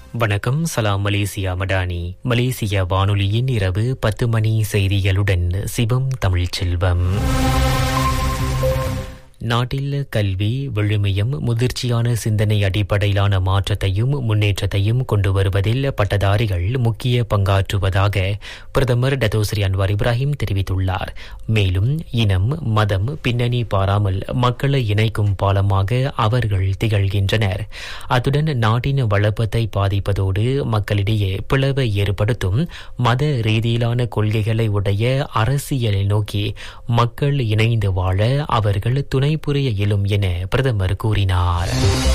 வணக்கம் சலாம் மலேசியா மடானி மலேசிய வானொலியின் இரவு பத்து மணி செய்திகளுடன் சிவம் தமிழ்ச்செல்வம் நாட்டில் கல்வி விழுமியம் முதிர்ச்சியான சிந்தனை அடிப்படையிலான மாற்றத்தையும் முன்னேற்றத்தையும் கொண்டு வருவதில் பட்டதாரிகள் முக்கிய பங்காற்றுவதாக பிரதமர் டத்தோஸ்ரீ அன்வார் இப்ராஹிம் தெரிவித்துள்ளார் மேலும் இனம் மதம் பின்னணி பாராமல் மக்களை இணைக்கும் பாலமாக அவர்கள் திகழ்கின்றனர் அத்துடன் நாட்டின் வளப்பத்தை பாதிப்பதோடு மக்களிடையே பிளவை ஏற்படுத்தும் மத ரீதியிலான கொள்கைகளை உடைய அரசியலை நோக்கி மக்கள் இணைந்து வாழ அவர்கள் துணை புரிய இயலும் என பிரதமர் கூறினார்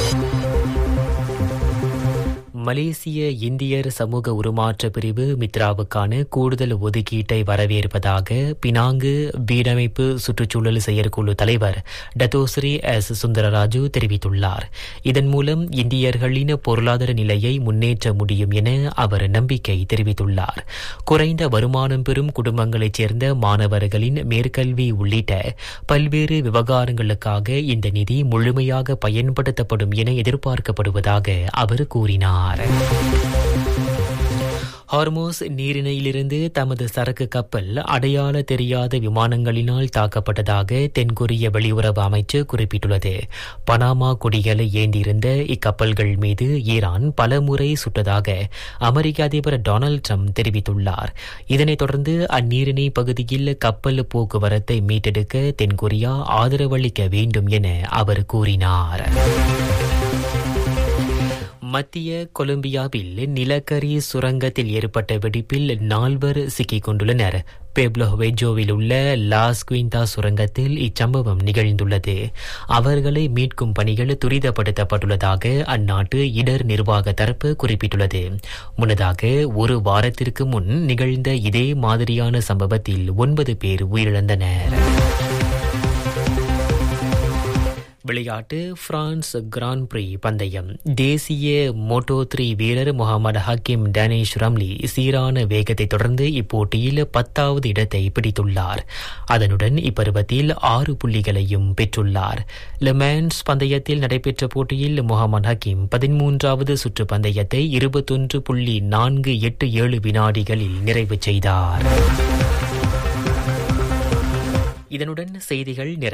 மலேசிய இந்தியர் சமூக உருமாற்ற பிரிவு மித்ராவுக்கான கூடுதல் ஒதுக்கீட்டை வரவேற்பதாக பினாங்கு வீடமைப்பு சுற்றுச்சூழல் செயற்குழு தலைவர் டத்தோஸ்ரீ எஸ் சுந்தரராஜு தெரிவித்துள்ளார் இதன் மூலம் இந்தியர்களின் பொருளாதார நிலையை முன்னேற்ற முடியும் என அவர் நம்பிக்கை தெரிவித்துள்ளார் குறைந்த வருமானம் பெறும் குடும்பங்களைச் சேர்ந்த மாணவர்களின் மேற்கல்வி உள்ளிட்ட பல்வேறு விவகாரங்களுக்காக இந்த நிதி முழுமையாக பயன்படுத்தப்படும் என எதிர்பார்க்கப்படுவதாக அவர் கூறினார் ஹார்மோஸ் நீரிணையிலிருந்து தமது சரக்கு கப்பல் அடையாள தெரியாத விமானங்களினால் தாக்கப்பட்டதாக தென்கொரிய வெளியுறவு அமைச்சு குறிப்பிட்டுள்ளது பனாமா கொடிகளை ஏந்தியிருந்த இக்கப்பல்கள் மீது ஈரான் பலமுறை சுட்டதாக அமெரிக்க அதிபர் டொனால்டு ட்ரம்ப் தெரிவித்துள்ளார் இதனைத் தொடர்ந்து அந்நீரிணை பகுதியில் கப்பல் போக்குவரத்தை மீட்டெடுக்க தென்கொரியா ஆதரவளிக்க வேண்டும் என அவர் கூறினார் மத்திய கொலம்பியாவில் நிலக்கரி சுரங்கத்தில் ஏற்பட்ட வெடிப்பில் நால்வர் சிக்கிக் கொண்டுள்ளனர் பெப்லோ வெஜோவில் உள்ள லாஸ் குயிந்தா சுரங்கத்தில் இச்சம்பவம் நிகழ்ந்துள்ளது அவர்களை மீட்கும் பணிகள் துரிதப்படுத்தப்பட்டுள்ளதாக அந்நாட்டு இடர் நிர்வாக தரப்பு குறிப்பிட்டுள்ளது முன்னதாக ஒரு வாரத்திற்கு முன் நிகழ்ந்த இதே மாதிரியான சம்பவத்தில் ஒன்பது பேர் உயிரிழந்தனர் விளையாட்டு பிரான்ஸ் கிராண்ட் பிரி பந்தயம் தேசிய மோட்டோ த்ரீ வீரர் முகமது ஹக்கீம் டனேஷ் ரம்லி சீரான வேகத்தை தொடர்ந்து இப்போட்டியில் பத்தாவது இடத்தை பிடித்துள்ளார் அதனுடன் இப்பருவத்தில் ஆறு புள்ளிகளையும் பெற்றுள்ளார் லெமன்ஸ் பந்தயத்தில் நடைபெற்ற போட்டியில் முகமது ஹக்கீம் பதிமூன்றாவது சுற்று பந்தயத்தை இருபத்தொன்று புள்ளி நான்கு எட்டு ஏழு வினாடிகளில் நிறைவு செய்தார் இதனுடன் செய்திகள் நிறைவு